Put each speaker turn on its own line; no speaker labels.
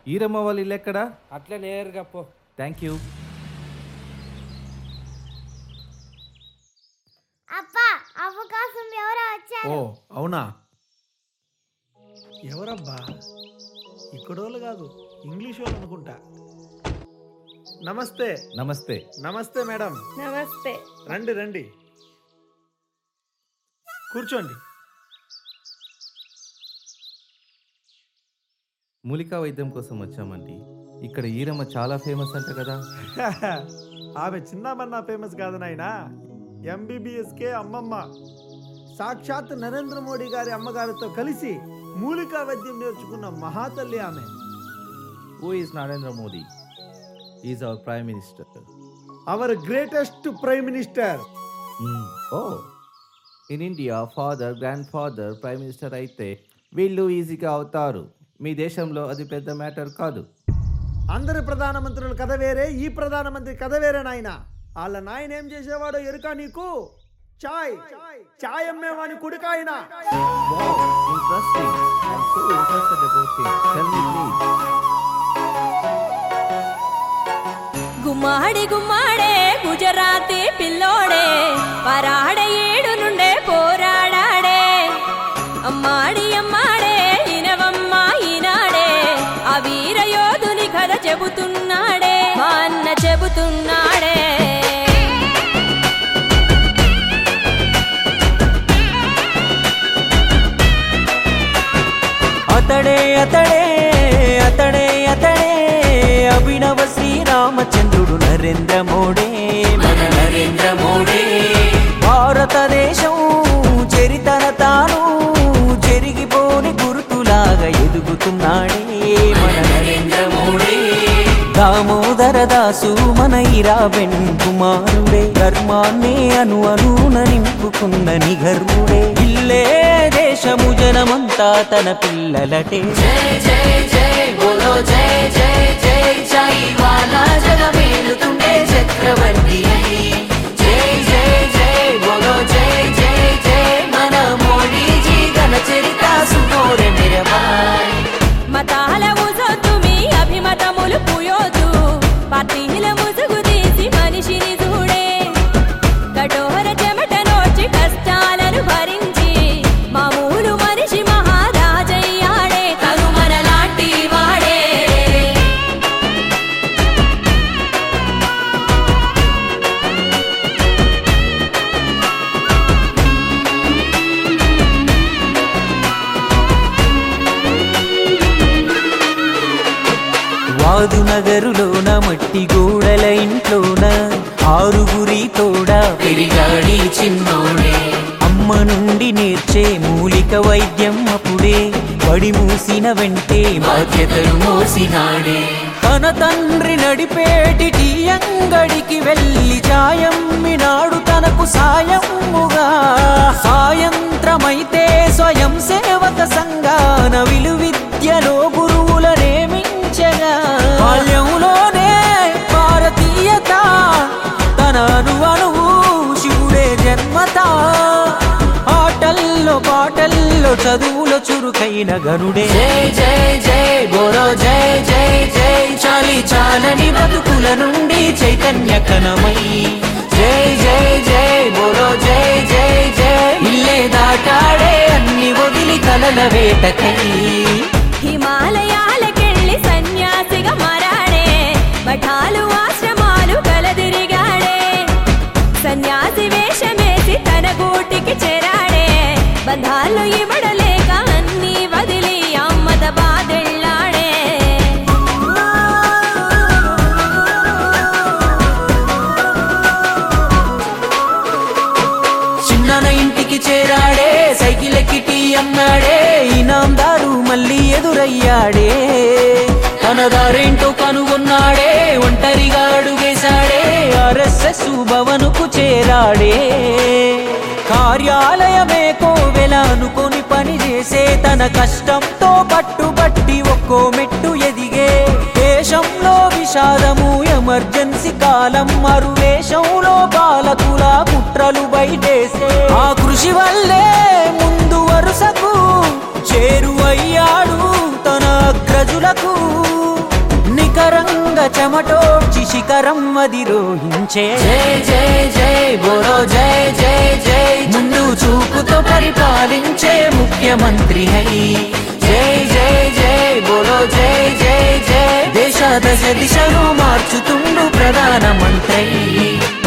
ఈరమ్మ వాళ్ళ ఇల్లు ఎక్కడా
అట్లే నేరుగా పో
థ్యాంక్ యూ
అప్పా అవకాశం ఎవరో వచ్చారు
ఓ అవునా ఎవరబ్బా ఇక్కడోళ్ళు కాదు ఇంగ్లీష్ వాళ్ళు అనుకుంటా నమస్తే
నమస్తే
నమస్తే మేడం
నమస్తే
రండి రండి కూర్చోండి
మూలికా వైద్యం కోసం వచ్చామండి ఇక్కడ ఈరమ్మ చాలా ఫేమస్ అంట కదా
ఆమె చిన్నమన్నా ఫేమస్ కాదు నాయనా ఎంబీబీఎస్కే అమ్మమ్మ సాక్షాత్ నరేంద్ర మోడీ గారి అమ్మగారితో కలిసి మూలికా వైద్యం నేర్చుకున్న మహాతల్లి ఆమె
who is Narendra Modi is our prime minister
our greatest prime minister
of in India father grandfather prime minister అయితే వీళ్ళు ఈజీగా అవుతారు మీ దేశంలో అది పెద్ద మ్యాటర్ కాదు
అందరి ప్రధానమంత్రుల కథ వేరే ఈ ప్రధానమంత్రి కథ వేరే నాయన వాళ్ళ నాయన ఏం చేసేవాడో ఎరుక నీకు చాయ్ చాయ్ అమ్మేవాని కుడికాయన
Wow, interesting. I'm so interested about him. Tell me please.
గుమ్మాడి గుమ్మాడే గుజరాతీ పిల్లోడే పరాడ ఏడు నుండే పోరాడాడే అమ్మాడి అమ్మాడే ఇనవమ్మ ఈనాడే ఆ వీర యోధుని కథ చెబుతున్నాడే మా అన్న చెబుతున్నాడే
అతడే అతడే అతడే అతడే అభినవ శ్రీరామచంద్రుడు నరేంద్ర మోడే మన నరేంద్ర మోడే భారతదేశం చరితన తాను జరిగిపోని గుర్తులాగా ఎదుగుతున్నాడే మన నరేంద్ర మోడే దామోదర దాసు మన ఇరాబెన్ కుమారుడే ధర్మాన్నే అను అనున నింపుకున్న నిఘర్ముడే ఇల్లే దేశము జనమంతా తన పిల్లలటే జై జై జై బోలో జై జై జై జై వాలా జగమేలుతుండే చక్రవర్తి అని జై జై జై బోలో జై జై జై మన మోడీజీ ఘన చరిత సునోరె నిరమాయ్
మతాల ముసొద్దు మీ అభిమతములు పుయోదు పార్టీల ముసుగు తీసి మనిషిని చూడే కఠోర చెమట నోచి కష్టాలను భరించి మామూలు మనిషి మహారాజయ్యాడే తను మనలాంటి వాడే
వాదు నగరులోన మట్టి గోడల ఇంట్లోన ఆరుగురి తోడ పెరిగాడి చిన్నోడే అమ్మ నుండి నేర్చే మూలిక వైద్యం అప్పుడే పడి మూసిన వెంటే బాధ్యతలు మోసినాడే తన తండ్రి నడిపేటి టీ అంగడికి వెళ్ళి చాయమ్మినాడు తనకు సాయముగా సాయంత్రమైతే స్వయం సేవక సంఘాన విలు విద్యలో గురువుల నేమించగా బాల్యంలోనే భారతీయత తన అను అణువు శివుడే జన్మత ఆటల్లో పాటల్లో చదువులో చురుకైన గనుడే జై జై జై బోరో జై జై జై చాలి చాలని బతుకుల నుండి చైతన్య కణమై జై జై జై బోరో జై జై జై ఇల్లే దాటాడే అన్ని వదిలి కలల వేటకై
హిమాలయాలకెళ్ళి సన్యాసిగా మారాడే మఠాలు ఆశ్రమాలు కలదిరిగాడే సన్యాసి వేషమేసి తన గూటికి చేరాడే బంధాలు ఇవ్వడలేక అన్ని వదిలి అమ్మద బాదెళ్ళాడే
చిన్నన ఇంటికి చేరాడే సైకిల్ ఎక్కి టీ అమ్మాడే ఇనాందారు మళ్ళీ ఎదురయ్యాడే తన దారేంటో కనుగొన్నాడే ఒంటరిగా అడుగేశాడే ఆర్ఎస్ఎస్ భవనుకు చేరాడే కార్యాలయమే కోవెల అనుకొని పని చేసే తన కష్టంతో పట్టుబట్టి ఒక్కో మెట్టు ఎదిగే దేశంలో విషాదము ఎమర్జెన్సీ కాలం మరువేషంలో బాలకుల కుట్రలు బయటేసే ఆ కృషి వల్లే ముందు వరుసకు చేరువయ్యాడు తన అగ్రజులకు చెమటోడ్చి శిఖరం అధిరోహించే జై జై జై బోలో జై జై జై ముందు చూపుతో పరిపాలించే ముఖ్యమంత్రి హై జై జై జై బోలో జై జై జై దేశ దశ దిశను మార్చుతుండు ప్రధానమంత్రి